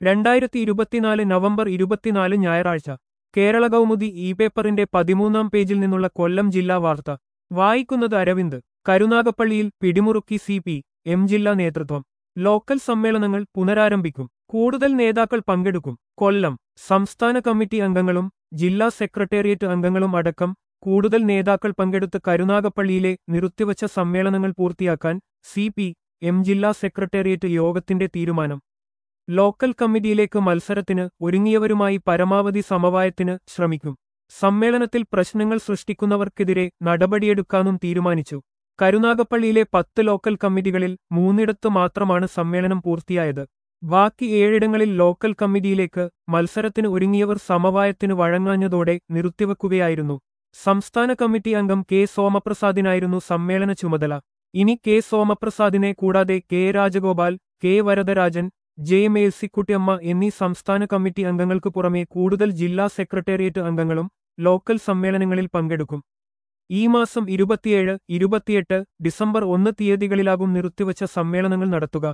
രണ്ടായിരത്തി ഇരുപത്തിനാല് നവംബർ ഇരുപത്തിനാല് ഞായറാഴ്ച കേരള കൗമുദി ഇ പേപ്പറിന്റെ പതിമൂന്നാം പേജിൽ നിന്നുള്ള കൊല്ലം ജില്ലാ വാർത്ത വായിക്കുന്നത് അരവിന്ദ് കരുനാഗപ്പള്ളിയിൽ പിടിമുറുക്കി സി പി എം ജില്ലാ നേതൃത്വം ലോക്കൽ സമ്മേളനങ്ങൾ പുനരാരംഭിക്കും കൂടുതൽ നേതാക്കൾ പങ്കെടുക്കും കൊല്ലം സംസ്ഥാന കമ്മിറ്റി അംഗങ്ങളും ജില്ലാ സെക്രട്ടേറിയറ്റ് അംഗങ്ങളും അടക്കം കൂടുതൽ നേതാക്കൾ പങ്കെടുത്ത് കരുനാഗപ്പള്ളിയിലെ നിർത്തിവച്ച സമ്മേളനങ്ങൾ പൂർത്തിയാക്കാൻ സി പി എം ജില്ലാ സെക്രട്ടേറിയറ്റ് യോഗത്തിന്റെ തീരുമാനം ലോക്കൽ കമ്മിറ്റിയിലേക്ക് മത്സരത്തിന് ഒരുങ്ങിയവരുമായി പരമാവധി സമവായത്തിന് ശ്രമിക്കും സമ്മേളനത്തിൽ പ്രശ്നങ്ങൾ സൃഷ്ടിക്കുന്നവർക്കെതിരെ നടപടിയെടുക്കാനും തീരുമാനിച്ചു കരുനാഗപ്പള്ളിയിലെ പത്ത് ലോക്കൽ കമ്മിറ്റികളിൽ മൂന്നിടത്ത് മാത്രമാണ് സമ്മേളനം പൂർത്തിയായത് ബാക്കി ഏഴിടങ്ങളിൽ ലോക്കൽ കമ്മിറ്റിയിലേക്ക് മത്സരത്തിന് ഒരുങ്ങിയവർ സമവായത്തിന് വഴങ്ങാഞ്ഞതോടെ നിർത്തിവെക്കുകയായിരുന്നു സംസ്ഥാന കമ്മിറ്റി അംഗം കെ സോമപ്രസാദിനായിരുന്നു സമ്മേളന ചുമതല ഇനി കെ സോമപ്രസാദിനെ കൂടാതെ K Rajagopal K Varadarajan J Mercykuttyamma എന്നീ സംസ്ഥാന കമ്മിറ്റി അംഗങ്ങൾക്ക് പുറമെ കൂടുതൽ ജില്ലാ സെക്രട്ടേറിയറ്റ് അംഗങ്ങളും ലോക്കൽ സമ്മേളനങ്ങളിൽ പങ്കെടുക്കും ഈ മാസം ഇരുപത്തിയേഴ് ഇരുപത്തിയെട്ട് ഡിസംബർ ഒന്ന് തീയതികളിലാകും നിർത്തിവച്ച സമ്മേളനങ്ങൾ നടത്തുക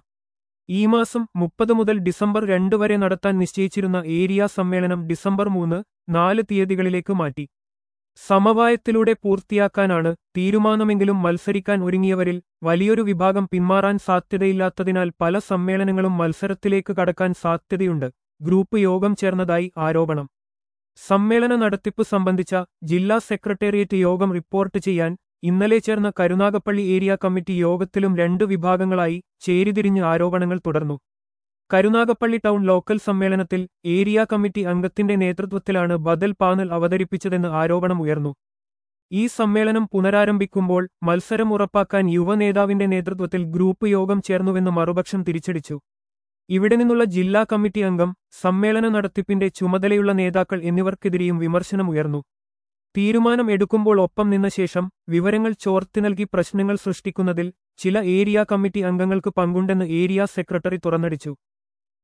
ഈ മാസം മുപ്പത് മുതൽ ഡിസംബർ രണ്ട് വരെ നടത്താൻ നിശ്ചയിച്ചിരുന്ന ഏരിയ സമ്മേളനം ഡിസംബർ മൂന്ന് നാല് തീയതികളിലേക്ക് മാറ്റി സമവായത്തിലൂടെ പൂർത്തിയാക്കാനാണ് തീരുമാനമെങ്കിലും മത്സരിക്കാൻ ഒരുങ്ങിയവരിൽ വലിയൊരു വിഭാഗം പിന്മാറാൻ സാധ്യതയില്ലാത്തതിനാൽ പല സമ്മേളനങ്ങളും മത്സരത്തിലേക്ക് കടക്കാൻ സാധ്യതയുണ്ട് ഗ്രൂപ്പ് യോഗം ചേർന്നതായി ആരോപണം സമ്മേളന നടത്തിപ്പ് സംബന്ധിച്ച ജില്ലാ സെക്രട്ടേറിയറ്റ് യോഗം റിപ്പോർട്ട് ചെയ്യാൻ ഇന്നലെ ചേർന്ന കരുനാഗപ്പള്ളി ഏരിയ കമ്മിറ്റി യോഗത്തിലും രണ്ടു വിഭാഗങ്ങളായി ചേരിതിരിഞ്ഞ് ആരോപണങ്ങൾ തുടർന്നു കരുനാഗപ്പള്ളി ടൗൺ ലോക്കൽ സമ്മേളനത്തിൽ ഏരിയ കമ്മിറ്റി അംഗത്തിന്റെ നേതൃത്വത്തിലാണ് ബദൽ പാനൽ അവതരിപ്പിച്ചതെന്ന് ആരോപണം ഉയർന്നു ഈ സമ്മേളനം പുനരാരംഭിക്കുമ്പോൾ മത്സരം ഉറപ്പാക്കാൻ യുവനേതാവിന്റെ നേതൃത്വത്തിൽ ഗ്രൂപ്പ് യോഗം ചേർന്നുവെന്ന് മറുപക്ഷം തിരിച്ചടിച്ചു ഇവിടെ നിന്നുള്ള ജില്ലാ കമ്മിറ്റി അംഗം സമ്മേളന നടത്തിപ്പിന്റെ ചുമതലയുള്ള നേതാക്കൾ എന്നിവർക്കെതിരെയും വിമർശനം ഉയർന്നു തീരുമാനം എടുക്കുമ്പോൾ ഒപ്പം നിന്ന ശേഷം വിവരങ്ങൾ ചോർത്തി നൽകി പ്രശ്നങ്ങൾ സൃഷ്ടിക്കുന്നതിൽ ചില ഏരിയ കമ്മിറ്റി അംഗങ്ങൾക്ക് പങ്കുണ്ടെന്ന് ഏരിയ സെക്രട്ടറി തുറന്നടിച്ചു